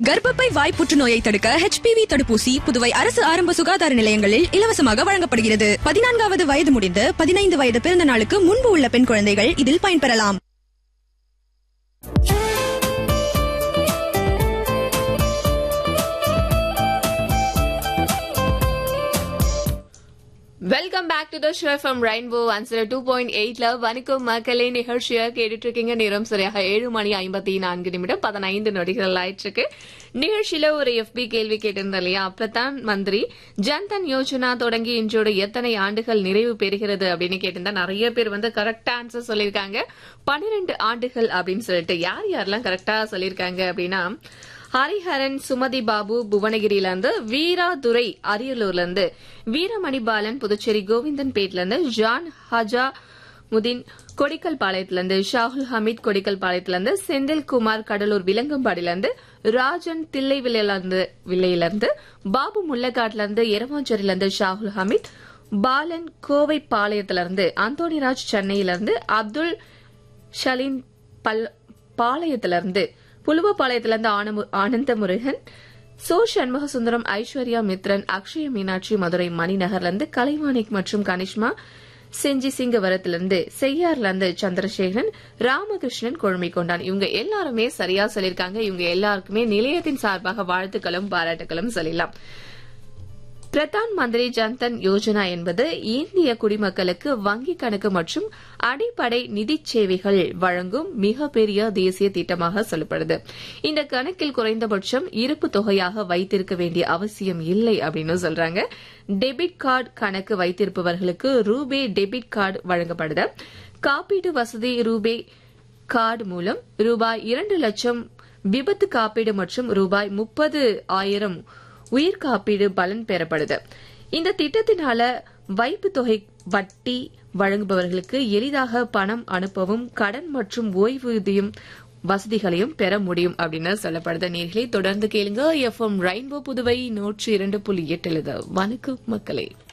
கர்ப்பப்பை வாய் புற்றுநோயை தடுக்க ஹெச்பிவி தடுப்பூசி புதுவை அரசு ஆரம்ப சுகாதார நிலையங்களில் இலவசமாக வழங்கப்படுகிறது பதினான்காவது வயது முடிந்து பதினைந்து வயது பிறந்த நாளுக்கு முன்பு உள்ள பெண் குழந்தைகள் இதில் பயன்பெறலாம் welcome back to the show from rainbow answer two point எயிட்ல வணக்கம் மக்களே நிகழ்ச்சியா கேட்டுட்டு இருக்கீங்க நேரம் சரியாக ஏழு மணி ஐம்பத்தி நான்கு நிமிடம் பதினைந்து நொடிகள் ஆயிட்டு இருக்கு நிகழ்ச்சியில ஒரு எஃபி கேள்வி கேட்டிருந்தேன் இல்லையா பிரதான் மந்திரி ஜன்தன் யோஜனா தொடங்கி இன்றோடு எத்தனை ஆண்டுகள் நிறைவு பெறுகிறது அப்படின்னு கேட்டிருந்தா நிறைய பேர் வந்து கரெக்டா ஆன்சர் சொல்லியிருக்காங்க பன்னிரெண்டு ஆண்டுகள் அப்படின்னு சொல்லிட்டு யார் யாரெல்லாம் கரெக்டா சொல்லியிருக்காங்க அப்படின்னா ஹரிஹரன் சுமதி பாபு புவனகிரியில இருந்து வீரா துரை அரியலூர்ல இருந்து வீரமணி பாலன் புதுச்சேரி கோவிந்தன் பேட்ல இருந்து ஜான் ஹஜா முதின் கொடிக்கல் பாளையத்துல இருந்து ஷாகுல் ஹமீத் கொடிக்கல் பாளையத்துல இருந்து செந்தில் குமார் கடலூர் விலங்கம்பாடியில இருந்து ராஜன் தில்லை இருந்து வில்லையில இருந்து பாபு முல்லக்காட்ல இருந்து எரவாஞ்சேரியில இருந்து ஷாகுல் ஹமீத் பாலன் கோவை பாளையத்துல இருந்து அந்தோனிராஜ் சென்னையில இருந்து அப்துல் ஷலீன் பல் பாளையத்திலிருந்து புலுவப்பாளையத்திலிருந்து ஆனமு- ஆனந்த முருகன் சோ சண்முக சுந்தரம் ஐஸ்வர்யா மித்ரன் அக்ஷய மீனாட்சி மதுரை மணிநகர்லேருந்து கலைவாணிக் மற்றும் கனிஷ்மா செஞ்சி சிங்கவரத்திலிருந்து செய்யார்லேருந்து சந்திரசேகரன் ராமகிருஷ்ணன் கொழுமை கொண்டான் இவங்க எல்லாருமே சரியா சொல்லியிருக்காங்க இவங்க எல்லாருக்குமே நிலையத்தின் சார்பாக வாழ்த்துக்களும் பாராட்டுகளும் சொல்லலாம் பிரதான் மந்திரி ஜன்தன் யோஜனா என்பது இந்திய குடிமக்களுக்கு வங்கிக் கணக்கு மற்றும் அடிப்படை நிதி சேவைகள் வழங்கும் மிகப்பெரிய தேசிய திட்டமாக சொல்லப்படுது இந்த கணக்கில் குறைந்தபட்சம் இருப்பு தொகையாக வைத்திருக்க வேண்டிய அவசியம் இல்லை அப்படின்னு சொல்றாங்க டெபிட் கார்டு கணக்கு வைத்திருப்பவர்களுக்கு ரூபே டெபிட் கார்டு வழங்கப்படுது காப்பீட்டு வசதி ரூபே கார்டு மூலம் ரூபாய் இரண்டு லட்சம் விபத்து காப்பீடு மற்றும் ரூபாய் முப்பது ஆயிரம் உயிர் காப்பீடு பலன் பெறப்படுது இந்த திட்டத்தினால வைப்பு தொகை வட்டி வழங்குபவர்களுக்கு எளிதாக பணம் அனுப்பவும் கடன் மற்றும் ஓய்வூதியம் வசதிகளையும் பெற முடியும் அப்படின்னு சொல்லப்படுது நேர்களை தொடர்ந்து கேளுங்க எஃப்எம் ரெயின்போ புதுவை நூற்றி இரண்டு புள்ளி எட்டு வணக்கம் மக்களே